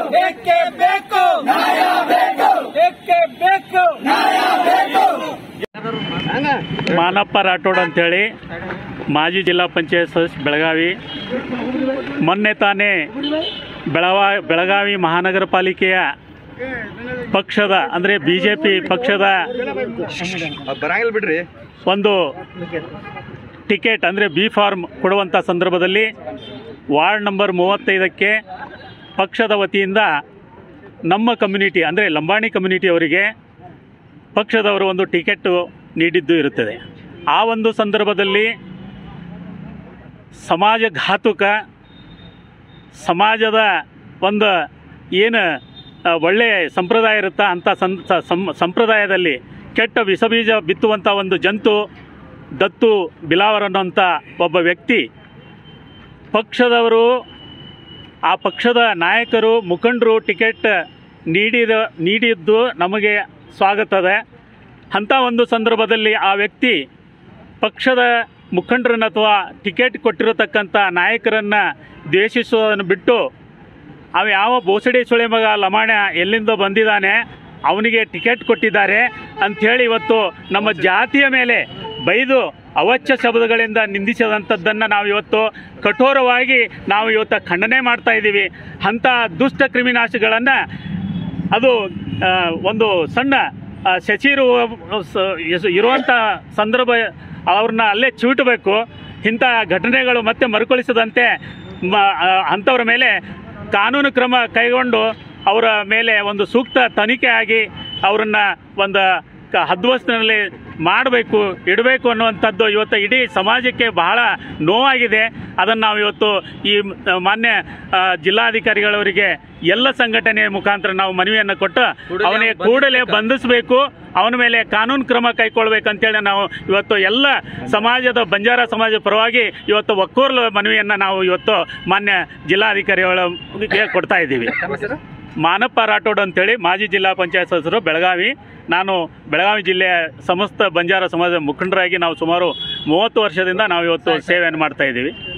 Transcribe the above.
ಬೇಕೇ ಬೇಕು ನ್ಯಾಯ ಬೇಕು ಬೇಕೇ ಬೇಕು ನ್ಯಾಯ ಬೇಕು ಮಾನಪ್ಪ ರಾಠೋಡ್ ಅಂತೇಳಿ ಮಾಜಿ ಜಿಲ್ಲಾ ಪಂಚಾಯತ್ ಸದಸ್ಯ ಬೆಳಗಾವಿ ಮೊನ್ನೆ ತಾನೇ ಬೆಳವಾ ಬೆಳಗಾವಿ ಮಹಾನಗರ ಪಾಲಿಕೆಯ ಪಕ್ಷದ ಅಂದರೆ ಬಿ ಜೆ ಪಿ ಪಕ್ಷದ ಬರಂಗಿಲ್ಲ ಬಿಡ್ರಿ ಒಂದು ಟಿಕೆಟ್ ಅಂದರೆ ಬಿ ಫಾರ್ಮ್ ಕೊಡುವಂಥ ಸಂದರ್ಭದಲ್ಲಿ ವಾರ್ಡ್ ನಂಬರ್ ಮೂವತ್ತೈದಕ್ಕೆ ಪಕ್ಷದ ವತಿಯಿಂದ ನಮ್ಮ ಕಮ್ಯುನಿಟಿ ಅಂದರೆ ಲಂಬಾಣಿ ಕಮ್ಯುನಿಟಿಯವರಿಗೆ ಪಕ್ಷದವರು ಒಂದು ಟಿಕೆಟ್ ನೀಡಿದ್ದು ಇರುತ್ತದೆ ಆ ಒಂದು ಸಂದರ್ಭದಲ್ಲಿ ಸಮಾಜಘಾತುಕ ಸಮಾಜದ ಒಂದು ಏನು ಆ, ಒಳ್ಳೆಯ ಸಂಪ್ರದಾಯ ಇರುತ್ತಾ ಅಂಥ ಸಂ ಸ- ಸಂ- ಸಂಪ್ರದಾಯದಲ್ಲಿ ಕೆಟ್ಟ ವಿಷಬೀಜ ಬಿತ್ತುವಂಥ ಒಂದು ಜಂತು ದತ್ತು ಬಿಲಾವರ್ ಅನ್ನೋಂಥ ಒಬ್ಬ ವ್ಯಕ್ತಿ ಪಕ್ಷದವರು ಆ ಪಕ್ಷದ ನಾಯಕರು ಮುಖಂಡರು ಟಿಕೆಟ್ ನೀಡಿದ ನೀಡಿದ್ದು ನಮಗೆ ಸ್ವಾಗತದ ಅಂಥ ಒಂದು ಸಂದರ್ಭದಲ್ಲಿ ಆ ವ್ಯಕ್ತಿ ಪಕ್ಷದ ಮುಖಂಡರನ್ನ ಅಥವಾ ಟಿಕೆಟ್ ಕೊಟ್ಟಿರತಕ್ಕಂಥ ನಾಯಕರನ್ನು ದ್ವೇಷಿಸೋದನ್ನು ಬಿಟ್ಟು ಅವ ಯಾವ ಬೋಸಡಿ ಸುಳೆ ಮಗ ಲಮಾಣ ಎಲ್ಲಿಂದ ಬಂದಿದ್ದಾನೆ ಅವನಿಗೆ ಟಿಕೆಟ್ ಕೊಟ್ಟಿದ್ದಾರೆ ಅಂಥೇಳಿ ಇವತ್ತು ನಮ್ಮ ಜಾತಿಯ ಮೇಲೆ ಬೈದು ಅವಚ್ಯ ಶಬ್ದಗಳಿಂದ ನಿಂದಿಸಿದಂಥದ್ದನ್ನು ನಾವು ಇವತ್ತು ಕಠೋರವಾಗಿ ನಾವು ಇವತ್ತು ಖಂಡನೆ ಮಾಡ್ತಾ ಇದ್ದೀವಿ ಅಂಥ ದುಷ್ಟ ಕ್ರಿಮಿನಾಶಗಳನ್ನು ಅದು ಆ, ಒಂದು ಸಣ್ಣ ಆ, ಶಚಿರು ಸ- ಎಸ್- ಇರುವಂಥ ಸಂದರ್ಭ ಅವ್ರನ್ನ ಅಲ್ಲೇ ಚಿವುಟಬೇಕು ಇಂಥ ಘಟನೆಗಳು ಮತ್ತೆ ಮರುಕಳಿಸದಂತೆ ಮ ಆ, ಅಂಥವ್ರ ಮೇಲೆ ಕಾನೂನು ಕ್ರಮ ಕೈಗೊಂಡು ಅವರ ಮೇಲೆ ಒಂದು ಸೂಕ್ತ ತನಿಖೆ ಆಗಿ ಅವರನ್ನು ಒಂದು ಕ ಹದ್ವಸ್ತಿನಲ್ಲಿ ಮಾಡಬೇಕು ಇಡಬೇಕು ಅನ್ನುವಂಥದ್ದು ಇವತ್ತು ಇಡೀ ಸಮಾಜಕ್ಕೆ ಬಹಳ ನೋವಾಗಿದೆ ಅದನ್ನು ನಾವು ಇವತ್ತು ಈ ಮ- ಮಾನ್ಯ ಆ, ಜಿಲ್ಲಾಧಿಕಾರಿಗಳವರಿಗೆ ಎಲ್ಲ ಸಂಘಟನೆಯ ಮುಖಾಂತರ ನಾವು ಮನವಿಯನ್ನು ಕೊಟ್ಟು ಅವನಿಗೆ ಕೂಡಲೇ ಬಂಧಿಸಬೇಕು ಅವನ ಮೇಲೆ ಕಾನೂನು ಕ್ರಮ ಕೈಗೊಳ್ಬೇಕಂತೇಳಿ ನಾವು ಇವತ್ತು ಎಲ್ಲ ಸಮಾಜದ ಬಂಜಾರ ಸಮಾಜ ಪರವಾಗಿ ಇವತ್ತು ಒಕ್ಕೋರ್ಲ ಮನವಿಯನ್ನು ನಾವು ಇವತ್ತು ಮಾನ್ಯ ಜಿಲ್ಲಾಧಿಕಾರಿಗಳಿಗೆ ಕೊಡ್ತಾ ಇದ್ದೀವಿ ಮಾನಪ್ಪ ರಾಠೋಡ್ ಅಂತೇಳಿ ಮಾಜಿ ಜಿಲ್ಲಾ ಪಂಚಾಯತ್ ಸದಸ್ಯರು ಬೆಳಗಾವಿ ನಾನು ಬೆಳಗಾವಿ ಜಿಲ್ಲೆಯ ಸಮಸ್ತ ಬಂಜಾರ ಸಮಾಜದ ಮುಖಂಡರಾಗಿ ನಾವು ಸುಮಾರು ಮೂವತ್ತು ವರ್ಷದಿಂದ ನಾವು ಇವತ್ತು ಸೇವೆಯನ್ನು ಮಾಡ್ತಾ ಇದ್ದೀವಿ